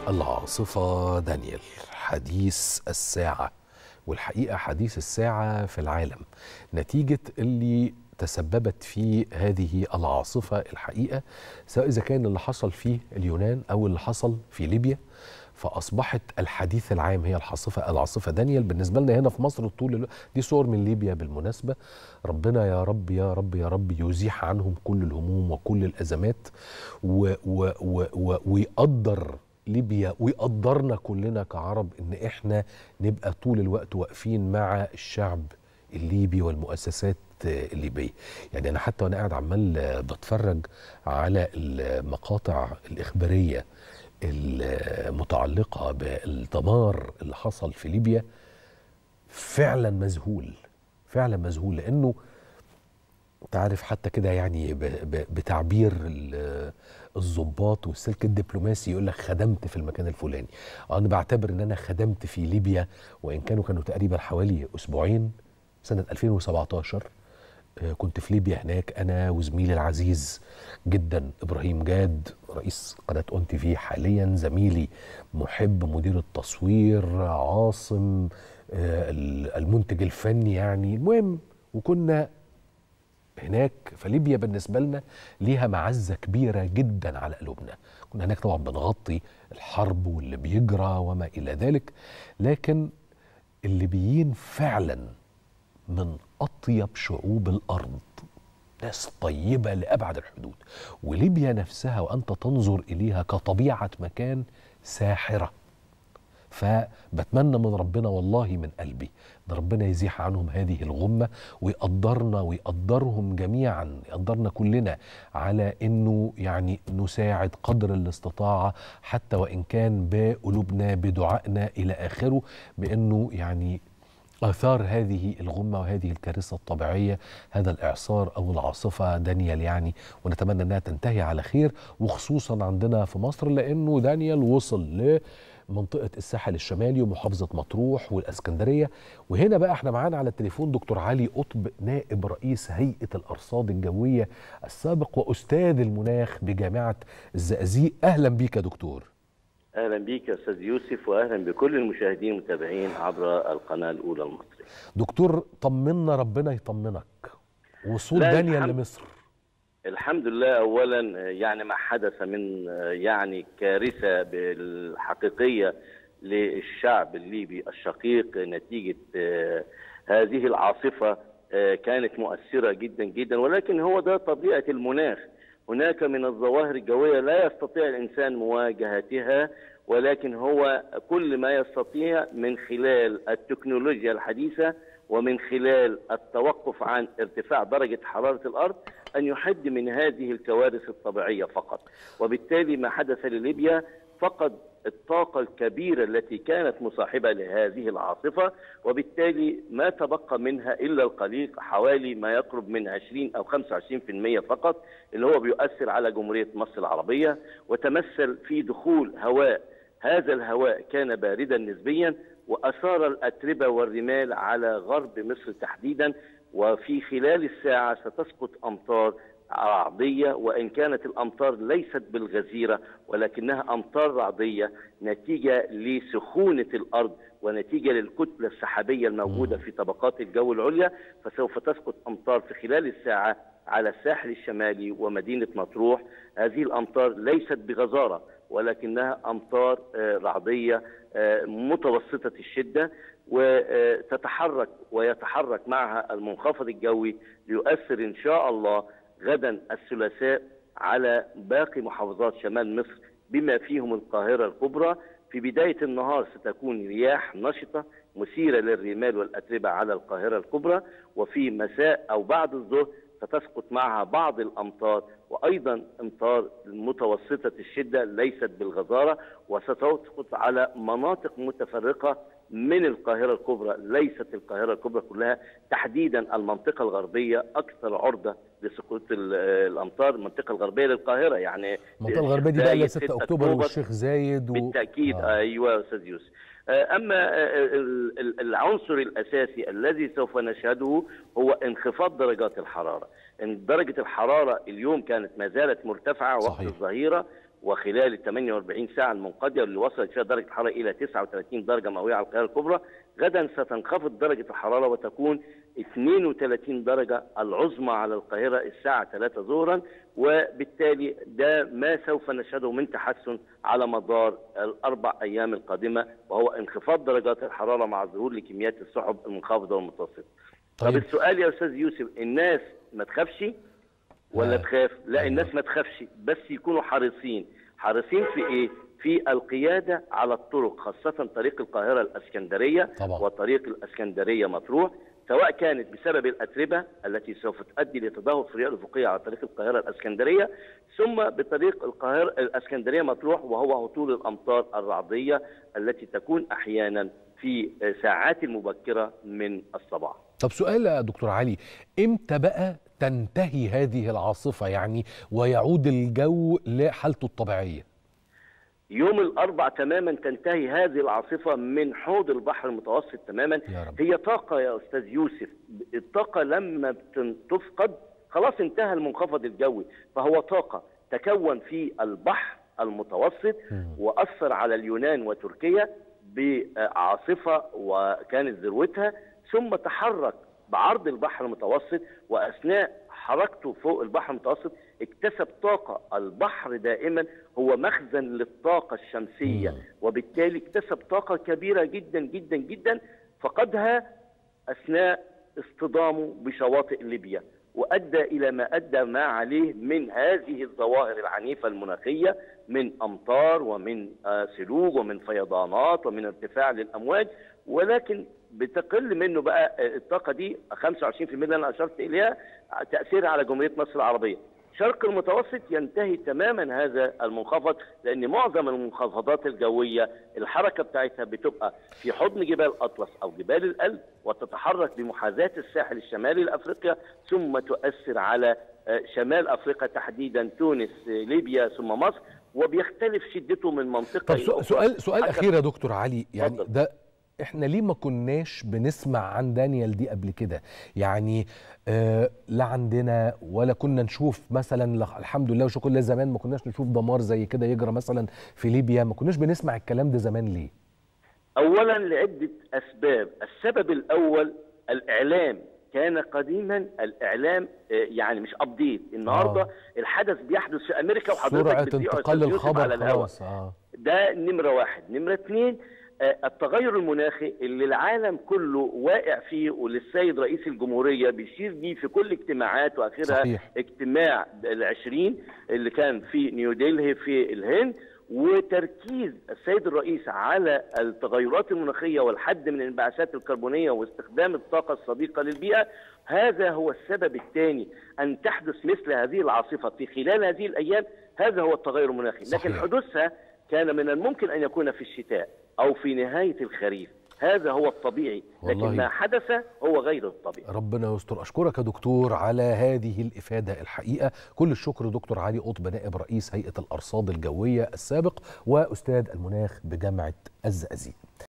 العاصفة دانيال حديث الساعة والحقيقة حديث الساعة في العالم نتيجة اللي تسببت في هذه العاصفة الحقيقة سواء إذا كان اللي حصل في اليونان أو اللي حصل في ليبيا فأصبحت الحديث العام هي العاصفة العاصفة دانيال بالنسبة لنا هنا في مصر طول الوقت دي صور من ليبيا بالمناسبة ربنا يا رب يا رب يا رب يزيح عنهم كل الهموم وكل الأزمات و و و و ويقدر ليبيا ويقدرنا كلنا كعرب ان احنا نبقى طول الوقت واقفين مع الشعب الليبي والمؤسسات الليبيه يعني انا حتى وانا قاعد عمال بتفرج على المقاطع الاخباريه المتعلقه بالدمار اللي حصل في ليبيا فعلا مذهول فعلا مذهول لانه تعرف حتى كده يعني بتعبير الضباط والسلك الدبلوماسي يقول لك خدمت في المكان الفلاني انا بعتبر ان انا خدمت في ليبيا وان كانوا كانوا تقريبا حوالي اسبوعين سنه 2017 كنت في ليبيا هناك انا وزميلي العزيز جدا ابراهيم جاد رئيس قناه اون تي في حاليا زميلي محب مدير التصوير عاصم المنتج الفني يعني المهم وكنا هناك فليبيا بالنسبه لنا ليها معزه كبيره جدا على قلوبنا كنا هناك طبعا بنغطي الحرب واللي بيجرى وما الى ذلك لكن الليبيين فعلا من اطيب شعوب الارض ناس طيبه لابعد الحدود وليبيا نفسها وانت تنظر اليها كطبيعه مكان ساحره فبتمنى من ربنا والله من قلبي ان ربنا يزيح عنهم هذه الغمه ويقدرنا ويقدرهم جميعا يقدرنا كلنا على انه يعني نساعد قدر الاستطاعه حتى وان كان بقلوبنا بدعائنا الى اخره بانه يعني آثار هذه الغمة وهذه الكارثة الطبيعية هذا الإعصار أو العاصفة دانيال يعني ونتمنى أنها تنتهي على خير وخصوصا عندنا في مصر لأنه دانيال وصل ل منطقة الساحل الشمالي ومحافظة مطروح والأسكندرية وهنا بقى احنا معانا على التليفون دكتور علي قطب نائب رئيس هيئة الأرصاد الجوية السابق وأستاذ المناخ بجامعة الزقازيق أهلا بيك يا دكتور اهلا بيك يا استاذ يوسف واهلا بكل المشاهدين المتابعين عبر القناه الاولى المصريه. دكتور طمنا ربنا يطمنك وصول دانيال الحمد لمصر. الحمد لله اولا يعني ما حدث من يعني كارثه بالحقيقيه للشعب الليبي الشقيق نتيجه هذه العاصفه كانت مؤثره جدا جدا ولكن هو ده طبيعه المناخ هناك من الظواهر الجويه لا يستطيع الانسان مواجهتها ولكن هو كل ما يستطيع من خلال التكنولوجيا الحديثه ومن خلال التوقف عن ارتفاع درجه حراره الارض ان يحد من هذه الكوارث الطبيعيه فقط وبالتالي ما حدث لليبيا فقد الطاقة الكبيرة التي كانت مصاحبة لهذه العاصفة وبالتالي ما تبقى منها إلا القليل حوالي ما يقرب من 20 أو 25% فقط اللي هو بيؤثر على جمهورية مصر العربية وتمثل في دخول هواء هذا الهواء كان باردا نسبيا وأثار الأتربة والرمال على غرب مصر تحديدا وفي خلال الساعة ستسقط أمطار رعدية وإن كانت الأمطار ليست بالغزيرة ولكنها أمطار رعدية نتيجة لسخونة الأرض ونتيجة للكتلة السحابية الموجودة في طبقات الجو العليا فسوف تسقط أمطار في خلال الساعة على الساحل الشمالي ومدينة مطروح هذه الأمطار ليست بغزارة ولكنها أمطار رعدية متوسطة الشدة وتتحرك ويتحرك معها المنخفض الجوي ليؤثر إن شاء الله غدا الثلاثاء على باقي محافظات شمال مصر بما فيهم القاهرة الكبرى في بداية النهار ستكون رياح نشطة مثيرة للرمال والأتربة على القاهرة الكبرى وفي مساء أو بعد الظهر ستسقط معها بعض الأمطار وأيضا أمطار متوسطة الشدة ليست بالغزارة وستسقط على مناطق متفرقة من القاهرة الكبرى ليست القاهرة الكبرى كلها تحديدا المنطقة الغربية أكثر عرضة لسقوط الأمطار المنطقة الغربية للقاهرة يعني المنطقة الغربية دي بقى 6 أكتوبر والشيخ زايد و... بالتأكيد آه. أيوة يا أستاذ يوسف أما العنصر الأساسي الذي سوف نشهده هو انخفاض درجات الحرارة إن درجة الحرارة اليوم كانت ما زالت مرتفعة وقت صحيح. الظهيرة وخلال ال 48 ساعه المنقضيه اللي وصلت فيها درجه الحراره الى 39 درجه مئويه على القاهره الكبرى غدا ستنخفض درجه الحراره وتكون 32 درجه العظمى على القاهره الساعه 3 ظهرا وبالتالي ده ما سوف نشهده من تحسن على مدار الاربع ايام القادمه وهو انخفاض درجات الحراره مع ظهور لكميات السحب المنخفضه والمتوسطه. طيب. طب السؤال يا استاذ يوسف الناس ما تخافش ولا آه. تخاف؟ لا أيوة. الناس ما تخافش بس يكونوا حريصين، حريصين في ايه؟ في القياده على الطرق خاصه طريق القاهره الاسكندريه طبعا. وطريق الاسكندريه مطروح سواء كانت بسبب الاتربه التي سوف تؤدي لتدهور في الرئه الافقيه على طريق القاهره الاسكندريه ثم بطريق القاهره الاسكندريه مطروح وهو هطول الامطار الرعديه التي تكون احيانا في ساعات المبكره من الصباح. طب سؤال يا دكتور علي امتى بقى تنتهي هذه العاصفة يعني ويعود الجو لحالته الطبيعية يوم الاربع تماما تنتهي هذه العاصفه من حوض البحر المتوسط تماما يا رب. هي طاقه يا استاذ يوسف الطاقه لما بتن- تفقد خلاص انتهى المنخفض الجوي فهو طاقه تكون في البحر المتوسط مم. واثر على اليونان وتركيا بعاصفه وكانت ذروتها ثم تحرك بعرض البحر المتوسط واثناء حركته فوق البحر المتوسط اكتسب طاقه البحر دائما هو مخزن للطاقه الشمسيه مم. وبالتالي اكتسب طاقه كبيره جدا جدا جدا فقدها اثناء اصطدامه بشواطئ ليبيا وادى الى ما ادى ما عليه من هذه الظواهر العنيفه المناخيه من امطار ومن آه، ثلوج ومن فيضانات ومن ارتفاع للامواج ولكن بتقل منه بقى آه، الطاقه دي 25% اللي انا اشرت اليها آه، تاثيرها على جمهوريه مصر العربيه. شرق المتوسط ينتهي تماما هذا المنخفض لان معظم المنخفضات الجويه الحركه بتاعتها بتبقى في حضن جبال اطلس او جبال الألب وتتحرك بمحاذاه الساحل الشمالي لافريقيا ثم تؤثر على آه، شمال افريقيا تحديدا تونس آه، ليبيا ثم مصر وبيختلف شدته من منطقه طب إلى سؤ- أخرى. سؤال سؤال حسب- اخير يا دكتور علي يعني اتفضل. ده احنا ليه ما كناش بنسمع عن دانيال دي قبل كده يعني آه لا عندنا ولا كنا نشوف مثلا لا- الحمد لله وشكر الله زمان ما كناش نشوف دمار زي كده يجرى مثلا في ليبيا ما كناش بنسمع الكلام ده زمان ليه اولا لعده اسباب السبب الاول الاعلام كان قديما الاعلام آه، يعني مش ابديت النهارده آه. الحدث بيحدث في امريكا وحضرتك سرعه بتذيعه يا انتقال أستاذ يوسف الخبر على الهواء خلاص اه ده نمرة واحد نمرة اتنين آه، التغير المناخي اللي العالم كله واقع فيه وللسيد رئيس الجمهورية بيشير بيه في كل اجتماعات وآخرها صحيح. اجتماع العشرين اللي كان في نيودلهي في الهند وتركيز السيد الرئيس على التغيرات المناخية والحد من الانبعاثات الكربونية واستخدام الطاقة الصديقة للبيئة هذا هو السبب الثاني أن تحدث مثل هذه العاصفة في خلال هذه الأيام هذا هو التغير المناخي لكن صحيح. حدوثها كان من الممكن ان يكون في الشتاء او في نهايه الخريف هذا هو الطبيعي والله. لكن ما حدث هو غير الطبيعي ربنا يستر اشكرك يا دكتور على هذه الافاده الحقيقه كل الشكر دكتور علي قطب نائب رئيس هيئه الارصاد الجويه السابق واستاذ المناخ بجامعه الزقازيق